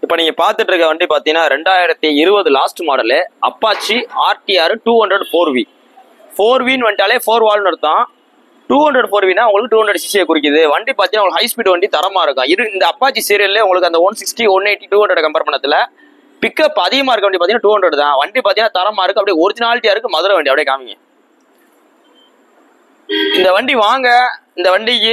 இப்போ நீங்க பார்த்துட்டு இருக்க வண்டி பார்த்தீங்கன்னா ரெண்டாயிரத்தி இருபது last model Apache RTR two hundred four V four வின்னு வந்துட்டாலே ஃபோர் வால்னு அர்த்தம் டூ ஹண்ட்ரட் ஃபோர் வினா உங்களுக்கு டூ ஹண்ட்ரட் சிசியை குறிக்குது வண்டி பார்த்தீங்கன்னா உங்களுக்கு ஹை ஸ்பீட் வண்டி தரமா இருக்கும் இரு இந்த அப்பாச்சி சீரியல்ல உங்களுக்கு அந்த one sixty one eighty two hundred compare பண்ணதுல பிக்கப் அதிகமா இருக்க வண்டி பார்த்தீங்கன்னா டூ ஹண்ட்ரட் தான் வண்டி பார்த்தீங்கன்னா தரமா இருக்கு அப்படியே ஒரிஜினாலிட்டியா இருக்கு மதுரை வண்டி அப்படியே காமிங்க இந்த வண்டி வாங்க இந்த வண்டிக்கு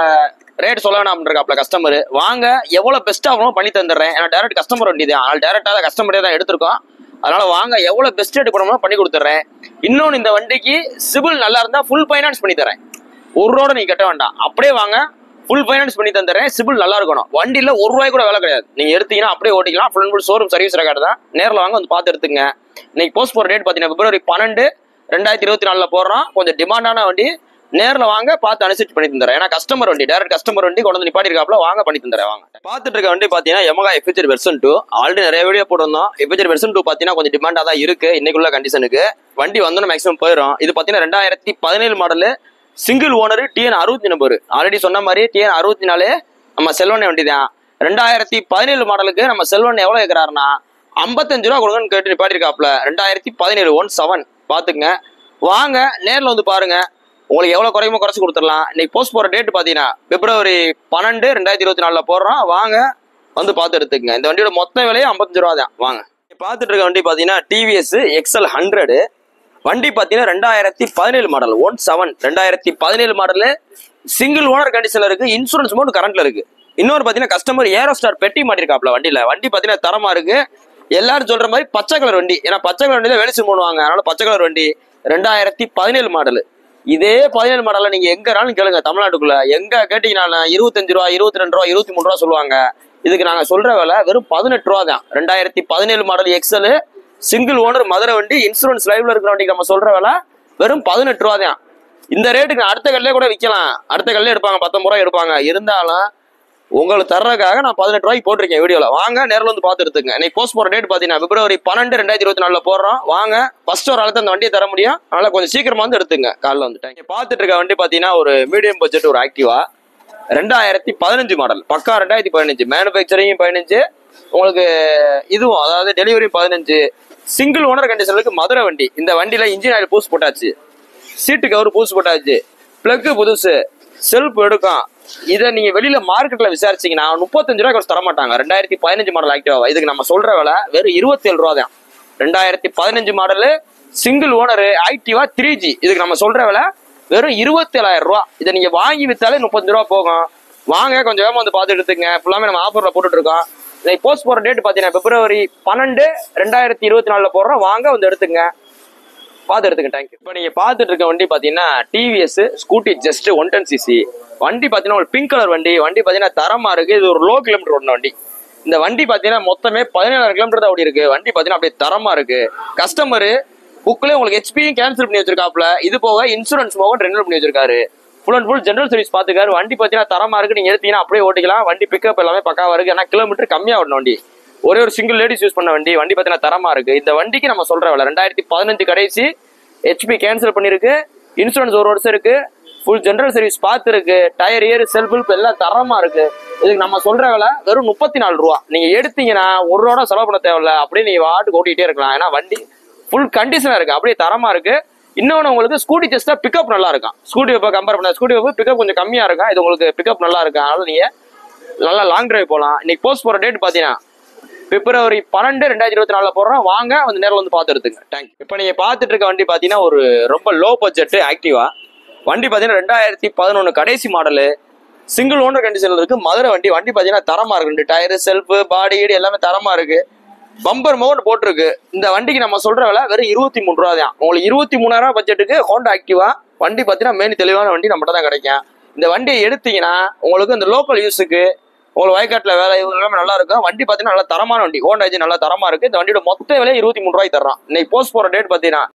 ரேட் சொல்ல வேணாம் இருக்காப்ல கஸ்டமர் வாங்க எவ்வளவு பெஸ்ட் ஆகணும் பண்ணி தந்துடுறேன் ஏன்னா டேரக்ட் கஸ்டமர் வண்டி தான் அதனால டேரக்டா தான் கஸ்டமரே தான் எடுத்திருக்கோம் அதனால வாங்க எவ்வளவு பெஸ்ட் ரேட் பண்ணணும் பண்ணி கொடுத்துட்றேன் இன்னொன்னு இந்த வண்டிக்கு சிபில் நல்லா இருந்தா ஃபுல் ஃபைனான்ஸ் பண்ணி தரேன் ஒரு ரோட நீங்க கட்ட வேண்டாம் அப்படியே வாங்க ஃபுல் ஃபைனான்ஸ் பண்ணி தந்துடுறேன் சிபில் நல்லா இருக்கணும் வண்டியில ஒரு ரூபாய் கூட வேலை கிடையாது நீங்க எடுத்தீங்கன்னா அப்படியே ஓட்டிக்கலாம் full and full showroom service record தான் நேரில் வாங்க வந்து பார்த்து எடுத்துங்க இன்னைக்கு போஸ்ட் போற டேட் பார்த்தீங்கன்னா பிப்ரவரி பன்னெண்டு ரெண்டாயிரத்தி இருபத்தி நாலுல போடுறோம் கொஞ்சம் டிமாண்டான வண்டி நேர்ல வாங்க பார்த்து அனுசரிச்சு பண்ணி தந்துறேன் ஏன்னா கஸ்டமர் வண்டி டேரக்ட் கஸ்டமர் வண்டி கொண்டு வந்து நிப்பாட்டி இருக்காப்ல வாங்க பண்ணி தந்துறேன் வாங்க பார்த்துட்டு இருக்க வண்டி பாத்தீங்கன்னா Yamaha Fazer version two already நிறைய வீடியோ போட்டிருந்தோம் எஃபிஜர் வெர்சன் டூ பாத்தீங்கன்னா கொஞ்சம் டிமாண்டா தான் இருக்கு இன்னைக்குள்ள கண்டிஷனுக்கு வண்டி வந்தோன்னு மேக்ஸிமம் போயிடும் இது பாத்தீங்கன்னா ரெண்டாயிரத்தி பதினேழு மாடலு சிங்கிள் ஓனர் டிஎன் அறுபத்தி நம்பர் ஆல்ரெடி சொன்ன மாதிரி டிஎன் அறுபத்தி நாலு நம்ம செல்வனை வண்டி தான் ரெண்டாயிரத்தி பதினேழு மாடலுக்கு நம்ம செல்வன் எவ்வளவு கேட்கறாருன்னா ஐம்பத்தஞ்சு ரூபா கொடுங்கன்னு கேட்டு நிப்பாட்டிருக்காப்ல ரெண்டாயிரத்தி பதினேழு ஒன் செவன் பாத்துங்க வாங்க நேர்ல வந்து பாருங்க உங்களுக்கு எவ்வளவு குறையுமோ குறைச்சு கொடுத்துடலாம் இன்னைக்கு போஸ்ட் போற டேட் பாத்தீங்கன்னா பிப்ரவரி பன்னெண்டு ரெண்டாயிரத்தி இருபத்தி நாலுல போடுறோம் வாங்க வந்து பார்த்து எடுத்துக்கங்க இந்த வண்டியோட மொத்த விலையே ஐம்பத்தஞ்சு ரூபா தான் வாங்க பார்த்துட்டு இருக்க வண்டி பாத்தீங்கன்னா டிவிஎஸ் எக்ஸ்எல் ஹண்ட்ரடு வண்டி பாத்தீங்கன்னா ரெண்டாயிரத்தி பதினேழு மாடல் ஒன் செவன் ரெண்டாயிரத்தி பதினேழு மாடலு சிங்கிள் ஓனர் கண்டிஷன்ல இருக்கு இன்சூரன்ஸ் மோட் கரண்ட்ல இருக்கு இன்னொரு பாத்தீங்கன்னா கஸ்டமர் ஏரோ ஸ்டார் பெட்டி மாட்டிருக்காப்ல வண்டியில வண்டி பாத்தீங்கன்னா தரமா இருக்கு எல்லாரும் சொல்ற மாதிரி பச்சை கலர் வண்டி ஏன்னா பச்சை கலர் வண்டியில வெளிச்சு பண்ணுவாங்க அதனால பச்சை கலர் வண்டி ரெண்டாயிரத்தி பதினேழு மாடல் இதே பதினேழு மாடல்ல நீங்க எங்கனாலும் கேளுங்க தமிழ்நாட்டுக்குள்ள எங்க கேட்டீங்கன்னா இருபத்தஞ்சு ரூபா இருபத்தி ரெண்டு ரூபா இருபத்தி மூணு ரூபா சொல்லுவாங்க இதுக்கு நாங்க சொல்ற விலை வெறும் பதினெட்டு ரூபா தான் ரெண்டாயிரத்தி பதினேழு model XL single owner Madurai வண்டி இன்சூரன்ஸ் லைவ்ல இருக்கிற வண்டிக்கு நம்ம சொல்ற விலை வெறும் பதினெட்டு ரூபா தான் இந்த ரேட்டுக்கு நான் அடுத்த கல்லே கூட விற்கலாம் அடுத்த கல்லே எடுப்பாங்க பத்தொன்பது ரூபா எடுப்பாங்க இருந்தாலும் உங்களுக்கு தர்றதுக்காக நான் பதினெட்டு ரூபாய்க்கு போட்டிருக்கேன் வீடியோல வாங்க நேரில் வந்து பார்த்து எடுத்துங்க இன்னைக்கு போஸ்ட் போற டேட் பாத்தீங்கன்னா பிப்ரவரி பன்னெண்டு ரெண்டாயிரத்தி இருபத்தி நாலுல போடுறோம் வாங்க ஃபர்ஸ்ட் ஒரு ஆளுக்கு அந்த வண்டியை தர முடியும் அதனால கொஞ்சம் சீக்கிரமா வந்து எடுத்துங்க காலைல வந்துட்டேன் இங்க பார்த்துட்டு இருக்க வண்டி பாத்தீங்கன்னா ஒரு மீடியம் பட்ஜெட் ஒரு ஆக்டிவா ரெண்டாயிரத்தி பதினஞ்சு மாடல் பக்கா ரெண்டாயிரத்தி பதினஞ்சு மேனுஃபேக்சரிங் பதினஞ்சு உங்களுக்கு இதுவும் அதாவது டெலிவரி பதினஞ்சு சிங்கிள் ஓனர் கண்டிஷனுக்கு மதுரை வண்டி இந்த வண்டியில இன்ஜின் ஆயில் பூஸ் போட்டாச்சு சீட்டு கவர் பூஸ் போட்டாச்சு பிளக்கு புதுசு செல்ஃப் எடுக்கும் இதை நீங்க வெளியில மார்க்கெட்ல விசாரிச்சீங்கன்னா முப்பத்தஞ்சு ரூபாய் கொஞ்சம் தர மாட்டாங்க ரெண்டாயிரத்தி பதினஞ்சு மாடல் ஆக்டிவா இதுக்கு நம்ம சொல்ற விலை வெறும் இருபத்தி ஏழு ரூபா தான் ரெண்டாயிரத்தி பதினஞ்சு model single owner Activa three G இதுக்கு நம்ம சொல்ற விலை வெறும் இருபத்தி ஏழாயிரம் ரூபா இதை நீங்க வாங்கி வித்தாலே முப்பத்தஞ்சு ரூபா போகும் வாங்க கொஞ்சம் வேகமா வந்து பார்த்து எடுத்துங்க ஃபுல்லாமே நம்ம ஆஃபர்ல போட்டுட்டு இருக்கோம் இன்னைக்கு போஸ்ட் போற டேட் பாத்தீங்கன்னா பிப்ரவரி பன்னெண்டு ரெண்டாயிரத்தி இருபத்தி நாலுல போடுறோம் வாங்க வந்து எடுத்துங்க பார்த்து எடுத்துங்க தேங்க்யூ இப்போ நீங்க பார்த்துட்டு இருக்க வண்டி பாத்தீங்கன்னா TVS Scooty just one ten CC வண்டி பாத்தீங்கன்னா ஒரு பிங்க் கலர் வண்டி வண்டி பாத்தீங்கன்னா தரமா இருக்கு இது ஒரு லோ கிலோமீட்டர் ஓடின வண்டி இந்த வண்டி பாத்தீங்கன்னா மொத்தமே பதினேழாயிரம் கிலோமீட்டர் தான் ஓடி இருக்கு வண்டி பாத்தீங்கன்னா அப்படியே தரமா இருக்கு கஸ்டமர் புக்ல உங்களுக்கு ஹெச்பியும் கேன்சல் பண்ணி வச்சிருக்காப்ல இது போக இன்சூரன்ஸ் போக ரெனியூல் பண்ணி வச்சிருக்காரு full and full general service பாத்துக்காரு வண்டி பாத்தீங்கன்னா தரமா இருக்கு நீங்க எடுத்தீங்கன்னா அப்படியே ஓட்டிக்கலாம் வண்டி பிக்கப் எல்லாமே பக்காவா இருக்கு ஏன்னா கிலோமீட்டர் கம்மியா ஓடணும் வண்டி ஒரே ஒரு சிங்கிள் லேடிஸ் யூஸ் பண்ண வண்டி வண்டி பாத்தீங்கன்னா தரமா இருக்கு இந்த வண்டிக்கு நம்ம சொல்ற விலை ரெண்டாயிரத்தி பதினஞ்சு கடைசி ஹெச்பி கேன்சல் பண்ணிருக்கு இன்சூரன்ஸ் ஒரு வருஷம் இருக்கு ஃபுல் ஜெனரல் சர்வீஸ் பார்த்து இருக்கு டயர் ஏர் செல்ஃப் ஹெல்ப் எல்லாம் தரமா இருக்கு இதுக்கு நம்ம சொல்ற விலை வெறும் முப்பத்தி நாலு ரூபா நீங்க எடுத்தீங்கன்னா ஒரு ரூபா செலவு பண்ண தேவையில்ல அப்படியே நீங்க வாட்டுக்கு ஓட்டிகிட்டே இருக்கலாம் ஏன்னா வண்டி ஃபுல் கண்டிஷனா இருக்கு அப்படியே தரமா இருக்கு இன்னொன்று உங்களுக்கு ஸ்கூட்டி டெஸ்டா பிக்கப் நல்லா இருக்கும் ஸ்கூட்டி வெப்ப கம்பேர் பண்ண ஸ்கூட்டி வெப்ப பிக்கப் கொஞ்சம் கம்மியா இருக்கும் இது உங்களுக்கு பிக்கப் நல்லா இருக்கும் அதனால நீங்க நல்லா லாங் டிரைவ் போகலாம் இன்னைக்கு போஸ்ட் போற டேட் பாத்தீங்கன்னா பிப்ரவரி பன்னெண்டு ரெண்டாயிரத்தி இருபத்தி நாலுல போடுறோம் வாங்க வந்து நேரில் வந்து பார்த்து எடுத்துங்க தேங்க்யூ இப்போ நீங்க பார்த்துட்டு இருக்க வண்டி பாத்தீங்கன்னா ஒரு ரொம்ப லோ பட்ஜெட் ஆக்டிவா வண்டி பாத்தீங்கன்னா ரெண்டாயிரத்தி பதினொன்று கடைசி மாடலு சிங்கிள் ஓனர் கண்டிஷன்ல இருக்கு மதுரை வண்டி வண்டி பாத்தீங்கன்னா தரமா இருக்கு ரெண்டு டயர் செல்ஃப் பாடி ஈடு எல்லாமே தரமா இருக்கு பம்பர் மோட் போட்டிருக்கு இந்த வண்டிக்கு நம்ம சொல்ற விலை வெறும் இருபத்தி மூணு ரூபா தான் உங்களுக்கு இருபத்தி மூணாயிரம் பட்ஜெட்டுக்கு ஹோண்டா ஆக்டிவா வண்டி பாத்தீங்கன்னா மெயின் தெளிவான வண்டி நம்மகிட்ட தான் கிடைக்கும் இந்த வண்டியை எடுத்தீங்கன்னா உங்களுக்கு இந்த லோக்கல் யூஸுக்கு உங்களுக்கு வயக்காட்டுல வேலை இது எல்லாமே நல்லா இருக்கும் வண்டி பாத்தீங்கன்னா நல்லா தரமான வண்டி ஹோண்டா நல்லா தரமா இருக்கு இந்த வண்டியோட மொத்த விலை இருபத்தி மூணு ரூபாய்க்கு தர்றோம் இன்னைக்கு போஸ்ட் போற டேட் பாத்தீங்கன்னா